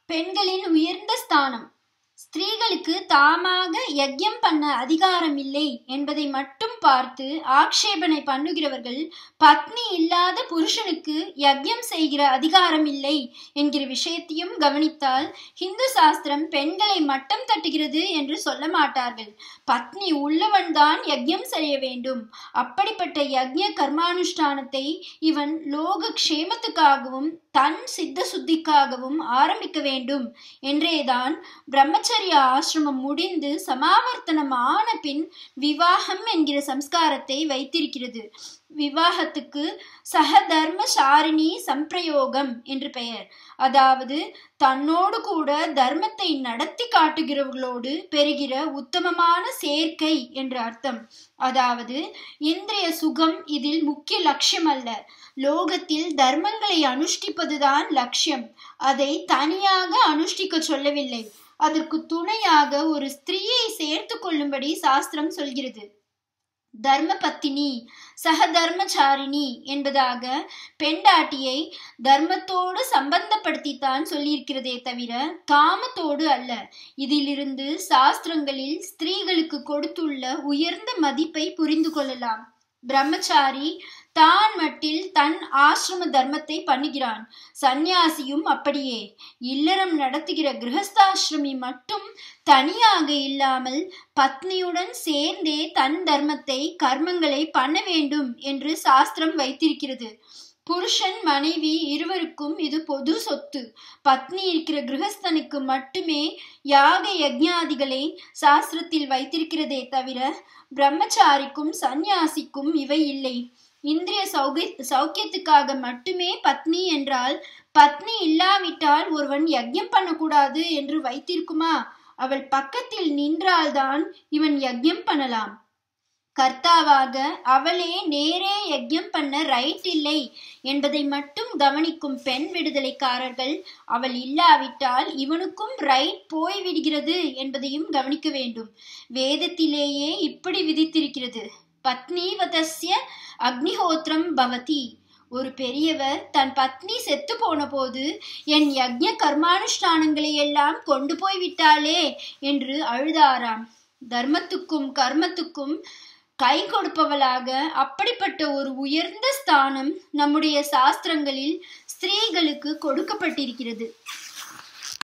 பெண்களின் உயர்ந்த ஸ்தானம் ஸ்திரீகளுக்கு தாமாக யஜ்யம் பண்ண அதிகாரம் இல்லை என்பதை மட்டும் பார்த்து ஆக்ஷேபனை பண்ணுகிறவர்கள் பத்னி இல்லாத புருஷனுக்கு யஜ்யம் செய்கிற அதிகாரம் இல்லை என்கிற விஷயத்தையும் கவனித்தால் ஹிந்து சாஸ்திரம் பெண்களை மட்டம் தட்டுகிறது என்று சொல்ல மாட்டார்கள் பத்னி உள்ளவன்தான் யஜ்யம் செய்ய வேண்டும் அப்படிப்பட்ட யஜ்ய கர்மானுஷ்டானத்தை இவன் லோக க்ஷேமத்துக்காகவும் தன் சித்த சுத்திக்காகவும் ஆரம்பிக்க வேண்டும் என்றேதான் பிரம்மச்சரிய ஆசிரமம் முடிந்து சமாவர்த்தனம் ஆன பின் விவாகம் என்கிற சம்ஸ்காரத்தை வைத்திருக்கிறது விவாகத்துக்கு சகதர்ம சாரிணி சம்பிரயோகம் என்று பெயர் அதாவது தன்னோடு கூட தர்மத்தை நடத்தி காட்டுகிறவர்களோடு பெறுகிற உத்தமமான சேர்க்கை என்று அர்த்தம் அதாவது இந்திரிய சுகம் இதில் முக்கிய லட்சியம் அல்ல லோகத்தில் தர்மங்களை அனுஷ்டிப்பதுதான் லட்சியம் அதை தனியாக அனுஷ்டிக்க சொல்லவில்லை அதற்கு துணையாக ஒரு ஸ்திரீயை சேர்த்து கொள்ளும்படி சாஸ்திரம் சொல்கிறது தர்ம பத்தினி சகதர்மச்சாரிணி என்பதாக பெண்டாட்டியை தர்மத்தோடு சம்பந்தப்படுத்தித்தான் சொல்லியிருக்கிறதே தவிர காமத்தோடு அல்ல இதிலிருந்து சாஸ்திரங்களில் ஸ்திரீகளுக்கு கொடுத்துள்ள உயர்ந்த மதிப்பை புரிந்து கொள்ளலாம் பிரம்மச்சாரி தான் மட்டில் தன் ஆசிரம தர்மத்தை பண்ணுகிறான் சந்நியாசியும் அப்படியே இல்லறம் நடத்துகிற கிரகஸ்தாசிரமி மட்டும் தனியாக இல்லாமல் பத்னியுடன் சேர்ந்தே தன் தர்மத்தை கர்மங்களை பண்ண வேண்டும் என்று சாஸ்திரம் வைத்திருக்கிறது புருஷன் மனைவி இருவருக்கும் இது பொது சொத்து பத்னி இருக்கிற கிரகஸ்தனுக்கு மட்டுமே யாக யஜ்ஞாதிகளை சாஸ்திரத்தில் வைத்திருக்கிறதே தவிர பிரம்மச்சாரிக்கும் சந்நியாசிக்கும் இவை இல்லை இந்திரிய சௌகி சௌக்கியத்துக்காக மட்டுமே பத்னி என்றால் பத்னி இல்லாவிட்டால் ஒருவன் யஜ்யம் பண்ணக்கூடாது என்று வைத்திருக்குமா அவள் பக்கத்தில் நின்றால்தான் இவன் யஜ்யம் பண்ணலாம் கர்த்தாவாக அவளே நேரே யஜ்யம் பண்ண ரைட் இல்லை என்பதை மட்டும் கவனிக்கும் பெண் விடுதலைக்காரர்கள் அவள் இல்லாவிட்டால் இவனுக்கும் ரைட் போய்விடுகிறது என்பதையும் கவனிக்க வேண்டும் வேதத்திலேயே இப்படி விதித்திருக்கிறது பத்னிவதஸ்ய அக்னிஹோத்திரம் பவதி ஒரு பெரியவர் தன் பத்னி செத்து போன போது என் யஜ்ய கர்மானுஷ்டானங்களை எல்லாம் கொண்டு போய் விட்டாளே என்று அழுதாராம் தர்மத்துக்கும் கர்மத்துக்கும் கை கொடுப்பவளாக அப்படிப்பட்ட ஒரு உயர்ந்த ஸ்தானம் நம்முடைய சாஸ்திரங்களில் ஸ்திரீகளுக்கு கொடுக்கப்பட்டிருக்கிறது